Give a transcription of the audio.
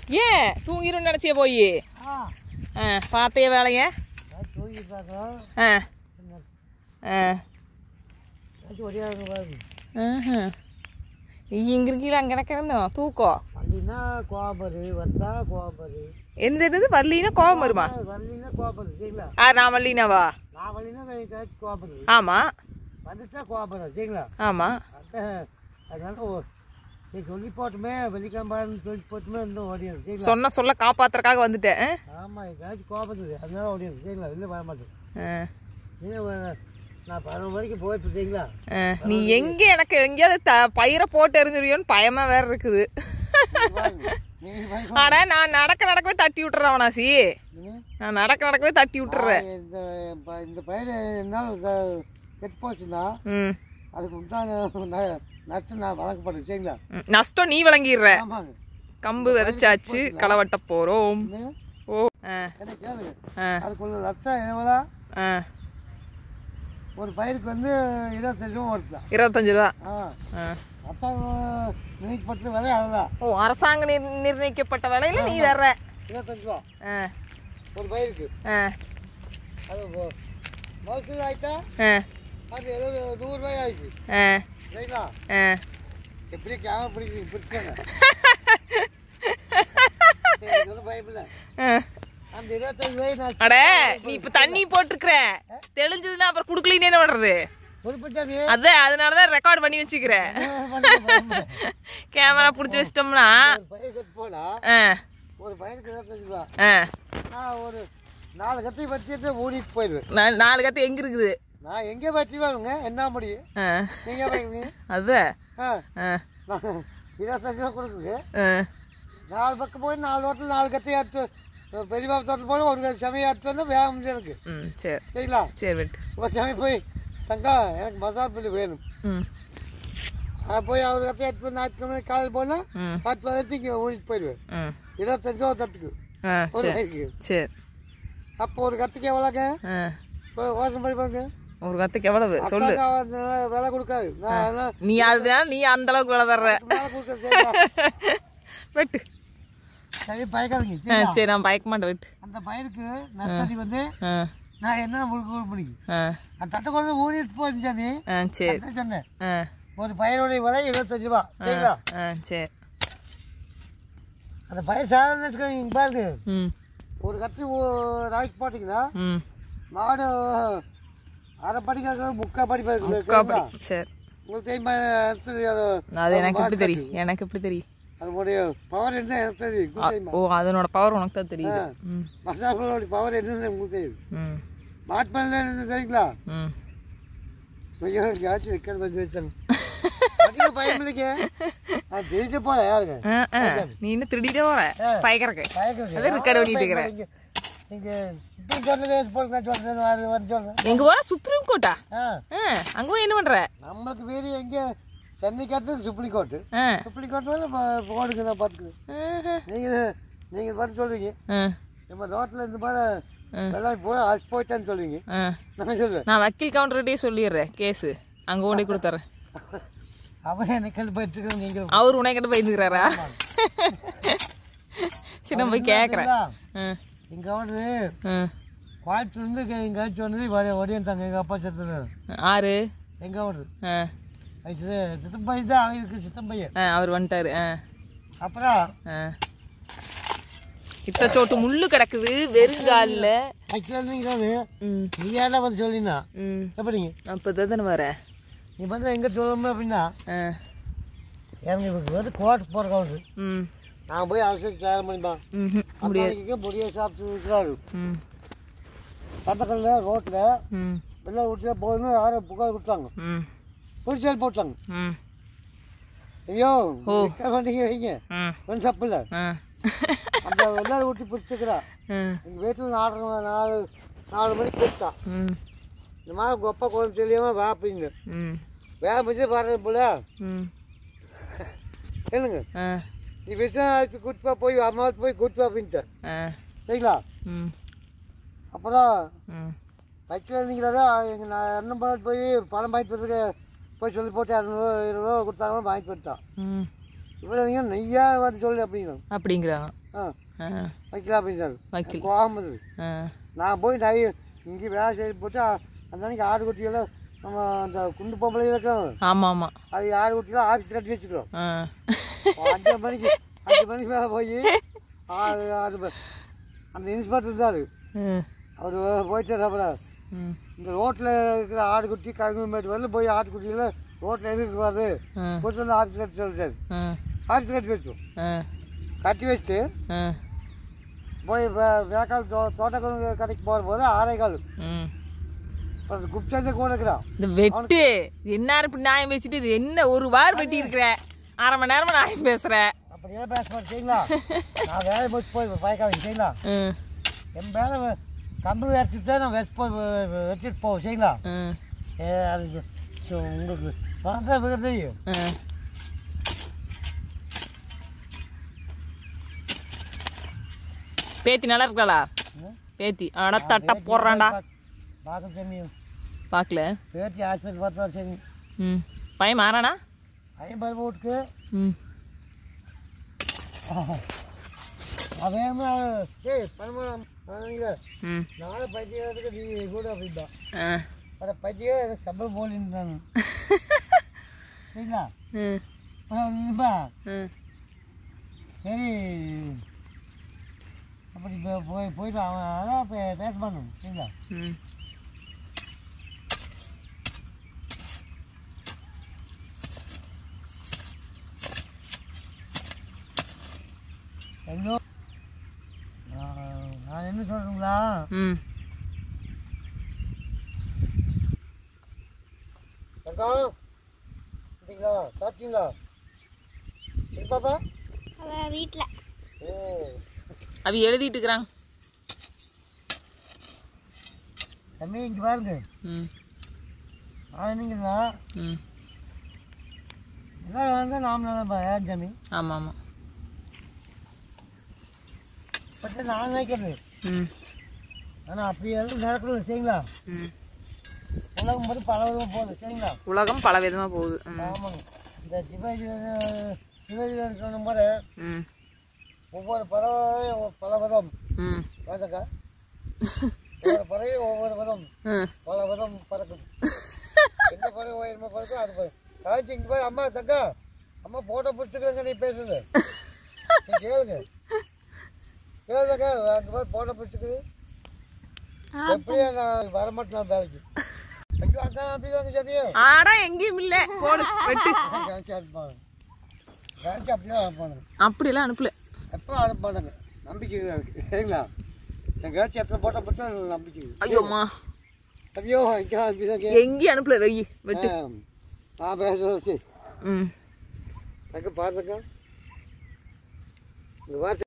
ஏன் தூங்கிரும் நினச்சிய போய் ஆ ஆ பார்த்தே வேலைய தூங்கி பார்க்குறோம் ஆ ஆ ஒரே பாருங்க ஆஹா. நீ இங்க இருக்கீங்களா அங்கே கிடக்கணும் தூக்கம் வள்ளினா கோபரு வந்தா கோபரு எந்த என்னது வரலினா கோபம் வருமா வள்ளினா கோபரு சரிங்களா ஆ நான் வரலினாவா நான் வள்ளினா ஏதாச்சும் கோபரு ஆமாம் வந்துட்டா கோபரு சரிங்களா ஆமாம் அந்த அதனால ஓ- நீ சொல்லி போட்டுமே வெள்ளிக்கிழமைன்னு சொல்லி போட்டுமே இன்னும் ஓடியாது சரிங்களா சொன்ன சொல்ல காப்பாத்துறதுக்காக வந்துட்டேன் ஆ? ஆமாம் ஏதாச்சும் கோபத்துது அதனால ஓடியாது சரிங்களா இல்லை வர மாட்டேன் ஆ. நீங்கள் நான் பதினொரு மணிக்கு போயிட்டு சரிங்களா ஆ, நீ எங்க எனக்கு எங்கேயாவது த பயிரை போட்டு எறிஞ்சிருவியோன்னு பயமா வேற இருக்குது நீங்கள் ஆனா நான் நடக்க நடக்கவே தட்டி விட்டுறேன் அவனாசி நான் நடக்க நடக்கவே தட்டி விட்டுறேன் இந்த ப- இந்த பயிர் என்னால் கெட்டு போச்சுன்னா ம் அதுக்கு உண்டான நட்டு நான் வழங்கப்படுறேன் சரிங்களா ம். நஷ்டம் நீ விளங்கிடுற ஆமாங்க கம்பு விதைச்சாச்சு களை வெட்ட போறோம் இன்னும் ஓ ஆ என்ன கேளுங்க ஆ அதுக்குள்ள நஷ்டம் எவ்வளோ ஆ ஒரு பயிருக்கு வந்து இருபத்தஞ்சு ரூபா வருதுதான் இருபத்தஞ்சு ரூபா ஆ ஆ. அரசாங்கம் நிர்ணயிக்கப்பட்ட விலை அதுதான் ஓ அரசாங்க நிர்- நிர்ணயிக்கப்பட்ட விலையில நீ தர்ற இருபத்தஞ்சு ரூபா ஆ ஒரு பயிருக்கு ஆ அது மோசடி ஆகிட்டா ஆ அது ஏதோ நூறுரூவாய் ஆயிடுச்சு ஆ சரிங்களா ஆ எப்படியே கேமரா பிடிக்க பிடிச்சாங்க பயமில்லை ஆ அந்த இருபத்தஞ்சு ரூபாய் நான் அட நீ இப்ப தண்ணி போட்டிருக்கிற தெளிஞ்சதுன்னா அப்புறம் குடுக்கலின்னு என்ன பண்றது பொறுப்புச்சாமி அதான் அதனாலதான் ரெக்கார்ட் பண்ணி வச்சுக்கிறேன் கேமரா பிடிச்சி வச்சிட்டோம்னா ஒரு பயிர் கத்து போனா ஆ ஒரு பயிருக்கு இருபத்தஞ்சு ரூபா ஆ நான் ஒரு நாலு கத்தி வச்சுட்டு ஓடிட்டு போயிடுவேன் நா- நாலு கத்து எங்க இருக்குது நான் எங்கே வச்சு வேணுங்க என்ன முடியும் ஆ நீங்க வைங்க அதான் ஆ ஆ நான் இருபத்தஞ்சு ரூபா கொடுக்குது ஆ நாலு பக்கம் போய் நாலு ரோட்டில் நாலு கத்தி எடுத்து பெரியப்பா தோட்டம் போய் ஒரு சமயம் எடுத்து வந்து வேக முடியாது எனக்கு ம் சரி சரிங்களா சரி வெட்டு ஒரு சமயம் போய் தங்கா எனக்கு மசாலா புள்ளி வேணும் ம் அது போய் அவர் கத்தி எடுத்து வந்து ஞாயிற்றுக்கிழமை காலையில் போனால் ம் பத்து பதினஞ்சு இங்கே ஓடிட்டு போயிடுவேன் ம் இருபத்தஞ்சு ரூபா தட்டுக்கு ஆ ஒரு சரி பைக்கு சரி அப்போ ஒரு கத்திக்கு எவ்வளோங்க ஆ இப்போ யோசனை பண்ணி பாருங்க ஒரு கத்துக்கு எவ்வளவு சொல்லு அத்தாக்கா வந்து விலை கொடுக்காது நான் அதெல்லாம் நீ அதுதான் நீ அந்த அளவுக்கு விலை தர்ற மேலே கொடுக்குறது சரிங்களா? வெட்டு சரி பயக்காதீங்க ஆ சரிங்களா? சரி நான் பயக்க மாட்டேன் வெட்டு அந்த பயிருக்கு நர்சரி வந்து ஆ நான் என்ன முழுக்க முடியும் ஆ அந்த தட்டை கொண்டு ஊறிட்டு போகுது சாமி ஆ சரி அதான் சொன்னேன் ஆ ஒரு பயிரோடைய விலை இருபத்தஞ்சு ரூபா சரிங்களா ஆ சரி அந்த பயிர் சாதாரண வச்சுக்கோங்க பாருங்க ம் ஒரு கத்தி ஒரு நாளைக்கு போட்டிங்கன்னா ம் மாடு அரை படிக்க முக்கால் படி முக்கா அப்படி சரி உங்களுக்கு தெரியுமா அடுத்தது அது அது எனக்கு எப்படி தெரியும் எனக்கு எப்படி தெரியும் அதனுடைய பவர் என்ன எனக்கு தெரியும் உங்களுக்கு தெரியுமா ஓ அதனோட பவர் உனக்கு தான் தெரியுது ம் மசாலோடைய பவர் என்னன்னு உங்களுக்கு தெரியும் ம் மாட்டு என்ன தெரியுங்களா ம் ஐயோ யாச்சும் வைக்கணும் கொஞ்சம் வச்சாங்க அதிக பயம் இல்லைங்க நான் தெரிஞ்ச போல யாருங்க ஆ, ஆ. நீ இன்னும் திருடிட்டே போற பயக்கறக்கு பயக்குது. அதான் record பண்ணிட்டு இருக்கிறேன். நீங்க- நீங்க இப்படி சொன்னதே போட்டு நான் சொல்றேன் அது வந்து சொல்றேன் எங்க போற சுப்ரீம் கோர்ட்டா ஆ, ஆ, அங்க போய் என்ன பண்ற நம்மளுக்கு வேறு எங்க சென்னைக்கு அடுத்து சுப்ரீம் கோர்ட்டு ஆ, சுப்ரீம் கோர்ட் வந்து போடுங்க நான் பார்த்துக்கிறேன் ஆஹா. நீங்க நீங்க பார்த்து சொல்றீங்க ஆ, நம்ம ரோட்டில் இந்த மாதிரி எல்லாம் போய் அது போயிட்டேன்னு சொல்லுவீங்க ஆ. நான் சொல்லுவேன் நான் வக்கீல் கவுண்டர்கிட்டயே சொல்லிடுறேன் கேஸு அங்க கொண்டு போய் கொடுத்துறேன் அவன் எனக்கு கண்டு போயிட்டு நீங்க அவர் உனக்கிட்ட பயந்துக்கிறாரா சரி நான் போய் கேட்குறேன் இங்க வந்து ஆ கோயம்புத்தூர்லேருந்து இங்கே அடிச்சு வந்தது ஒடியாந்தாங்க எங்கள் அப்பா செத்துல ஆறு எங்கே வருது ஆ ஆயிடுச்சு சித்தம் பையன் தான் அவன் இருக்கு சித்தம் பையன் ஆ அவர் வந்துட்டாரு ஆ அப்புறம் ஆ இத்த சோட்டு முள்ளு கிடக்குது வெறுங்காலில் ஆக்சுவலாக நீங்கள் ம் நீ ஏடா வந்து சொல்லினா ம் எப்படிங்க நான் இப்போ தானே வரேன் நீ வந்து எங்கே சொல்லணும் அப்படின்னா ஆ எனக்கு இவருக்கு வந்து கோர்ட்டு போகிற கவுண்டு ம் நான் போய் அவசரம் தயார் பண்ணிப்பா ம் முடியாது முடியாது முடிய சாப்பிட்டு இருக்கிறாரு ம் சந்தக்கல்ல ரோட்டில் ம் வெள்ளை விட்டு போகணும் யாரும் புகார் கொடுத்தாங்க ம் புரிச்சல் போட்டாங்க ம் ஐயோ ஓ. நிக்க மாட்டீங்க வைங்க ம் ஒன்றும் தப்பு இல்லை ஆ அந்த வெள்ளை ஊட்டி பிடிச்சிக்கிறா ம் எங்கள் வீட்டில் நாலு நாலு நாலு மணிக்கு கூப்பிட்டான் ம் இந்த மாதிரி உங்கள் அப்பா குழம்பு தெரியாமல் வா அப்படின்னு ம் வேலை முடிச்சு பாருங்க போல ம் என்னங்க ஆ நீ விஷயம் ஆச்சு கூட்டிப்பா போய் அம்மா போய் கூட்டிப்பா அப்படின்ட்டேன் ஆ சரிங்களா ம் அப்புறம் ம் தைக்கல இருந்தீங்களா எங்கள் நான் என்ன பண்ண போய் பணம் வாங்கிட்டு வரதுக்கு போய் சொல்லி போட்டு இரநூறுவா இருபது ரூபா கொடுத்தாங்க வாங்கிட்டு வந்துட்டான் ம் இவ்வளோ நீங்கள் நெய்யா பார்த்து சொல்லு அப்படிங்கிறோம் அப்படிங்கிறாங்க ஆ ஆ வைக்கலாம் அப்படின்னாரு வைக்கல் கோபம் வருது ஆ நான் போய் நை இங்கே வேலை செய்து போட்டு அ- அந்த அன்னைக்கு ஆடு குட்டியெல்லாம் நம்ம அந்த குண்டு பொம்பளை இருக்கிறோம் ஆமாம் ஆமாம் அது ஆடு குட்டியெல்லாம் ஆஃபீஸ் கட்டி வச்சுக்கிறோம் ஆ அஞ்சு மணிக்கு அஞ்சு மணிக்கு மேலே போய் அது அது ப- அந்த இன்ஸ்பெக்டர் இருந்தார் ம் அவர் போயிட்டு அப்புறம் ம் இந்த ரோட்டில் இருக்கிற ஆடு குட்டி கழுகு மேட்டு வரல போய் ஆட்டுக்குட்டியில் ரோட்டில் இருக்கக்கூடாது ஆ போட்டு வந்து ஆஃபீஸ் கட்டி சொல்லிட்டாரு ஆ ஆஃபீஸ் கட்டி வச்சோம் ஆ கட்டி வச்சுட்டு ஆ போய் வே- வேக்கால் தோ தோட்டக்கல் கடைக்கு போகிற போது ஆறே கால் ம் அப்புறம் குப்சாந்தே கூட இருக்கிறான் இந்த வெட்டு என்ன இப்படி நியாயம் பேசிட்டு இது என்ன ஒரு வார் வெட்டி இருக்கிற அரை மணி நேரமா நியாயம் பேசுற அப்படியே பேச மாட்டேன் சரிங்களா நான் வேலையை முடிச்சு போய் பயக்காது சரிங்களா ம் என் வேலை வே- கம்பு வச்சுட்டு தான் நான் வச்சு போய் வெ- வெ- வச்சுட்டு போவோம் சரிங்களா ம் ஏ அது சு- உங்களுக்கு பார்த்தா மிக தெரியும் ம் பேத்தி நல்லா இருக்காளா ம். பேத்தி அட தட்ட போடுறான்டா பார்க்க தெரியும் பார்க்கல பேட்டி ஆஸ்பத்திரி பார்த்தா சரி ம் பையன் மாறானா ஐம்பது வீட்டுக்கு ம் அவன் ஏய் பணம் ம் நாளை பைத்தியத்துக்கு நீ கூட அப்படின்ட்டான் ஆ அட பைத்தியம் எனக்கு சம்பளம் போலின்றானு சரிங்களா ம் அப்புறம் இல்லைப்பா ம் சரி அப்படி இப்போ போய் போயிட்டு அவன் அதான் இப்போ பேச மாட்டோம் சரிங்களா ம் ஐயோ நான் நான் என்ன சொல்கிறீங்களா ம் அக்கா சரிங்களா சாப்பிட்டீங்களா சரி பாப்பா அவ வீட்டில் ஓ அவ எழுதிட்டு இருக்கிறாங்க தம்பி இங்கே பாருங்க ம் நான் என்னங்கன்னா ம் எல்லாம் வந்து நாம் நல்லா ஏன் தம்பி ஆமாம் ஆமாம் பட் நான் நினைக்கிறது ம் ஆனால் அப்படி எல்லாம் நடக்கல சரிங்களா ம் உலகம் மட்டும் பல விதமாக போகுது சரிங்களா உலகம் பல விதமாக போகுது ம் ஆமாங்க இந்த சிவாஜி சிவாஜி சொன்ன மாதிரி ம் ஒவ்வொரு பறவையும் ஒவ்வொரு பல விதம் ம் ராஜாக்கா ஒவ்வொரு பறவையும் ஒவ்வொரு விதம் ம் பல விதம் பறக்கும் எந்த பறவை உயரமா பறக்கும் அது பறவை காய்ச்சி இங்கே போய் அம்மா தக்கா அம்மா போட்டோ பிடிச்சிக்கிறேங்க நீ பேசுங்க நீ கேளுங்க கேளுங்க அங்கே போய் போட்டோ பிடிச்சிக்குது எப்படியா நான் வரமாட்டேன் நான் வேலைக்கு ஐயோ அதான் அப்படிதாங்க ஜபியோ ஆடா எங்கேயும் இல்லை போடு வெட்டு காய்ச்சி அனுப்பாங்க காய்ச்சி அப்படியே அனுப்பானுங்க அப்படியெல்லாம் அனுப்பல எப்போ அனுப்பானுங்க நம்பிக்கை இருக்கு சரிங்களா என் காய்ச்சி எத்தனை போட்டோ பிடிச்சா எனக்கு நம்பிக்கை இருக்கு. ஐயோம்மா ஐயோ இங்கே அனுப்பிதாங்க எங்கேயும் அனுப்பல வை வெட்டு நான் பேசுகிறேன் சரி ம் அக்கா பாருங்கக்கா இந்த வாரம்